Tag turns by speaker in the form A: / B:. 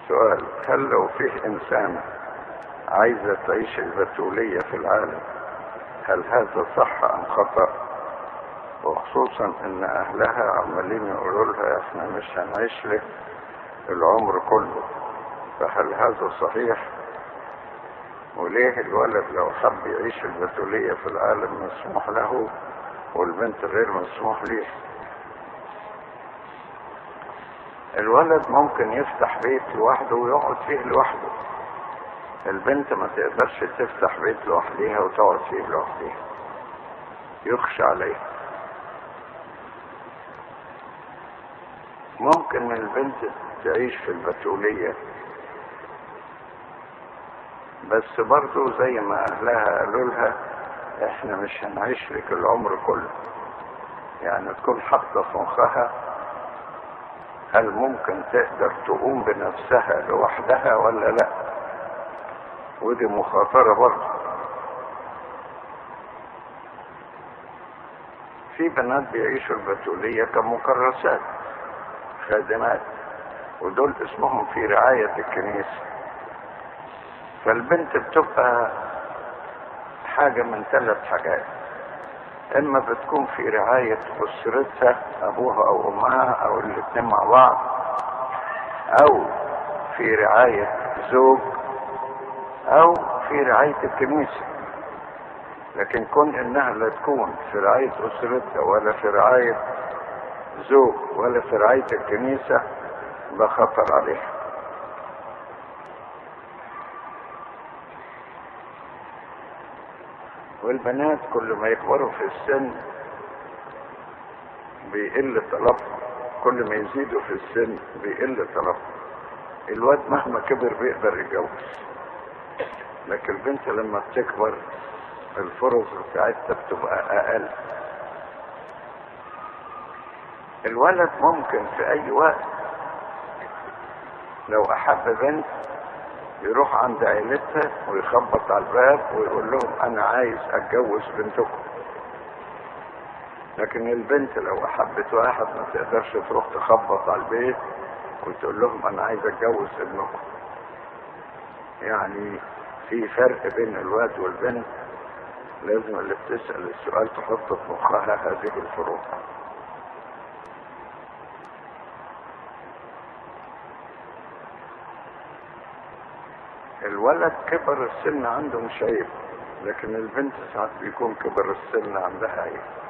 A: سؤال هل لو فيه انسان عايزة تعيش البتولية في العالم هل هذا صح ام خطأ وخصوصا ان اهلها عمالين يقولوا لها احنا مش هنعيش لك العمر كله فهل هذا صحيح وليه الولد لو حب يعيش البتولية في العالم مسموح له والبنت غير مسموح ليه الولد ممكن يفتح بيت لوحده ويقعد فيه لوحده البنت ما تقدرش تفتح بيت لوحديها وتقعد فيه لوحديها يخشى عليها ممكن البنت تعيش في البتولية بس برضو زي ما اهلها قالوا لها احنا مش هنعيش لك العمر كله يعني تكون حاطة في مخها هل ممكن تقدر تقوم بنفسها لوحدها ولا لا ودي مخاطرة برضه في بنات بيعيشوا البتولية كمكرسات خادمات ودول اسمهم في رعاية الكنيسة فالبنت بتبقى حاجة من ثلاث حاجات اما بتكون في رعاية اسرتها ابوها او امها او الاتنين مع بعض او في رعاية زوج او في رعاية الكنيسة لكن كون انها لا تكون في رعاية اسرتها ولا في رعاية زوج ولا في رعاية الكنيسة ده خطر عليها والبنات كل ما يكبروا في السن بيقل طلبهم كل ما يزيدوا في السن بيقل طلبهم الواد مهما كبر بيقدر يتجوز لكن البنت لما بتكبر الفرص بتاعتها بتبقى اقل الولد ممكن في اي وقت لو احب بنت يروح عند عيلتها ويخبط على الباب ويقول لهم انا عايز اتجوز بنتكم لكن البنت لو احبت واحد ما تقدرش تروح تخبط على البيت وتقول لهم انا عايز اتجوز ابنكم يعني في فرق بين الواد والبنت لازم اللي بتسأل السؤال تحط في مخها هذه الفروق الولد كبر السن عنده مش عيب لكن البنت ساعات بيكون كبر السن عندها عيب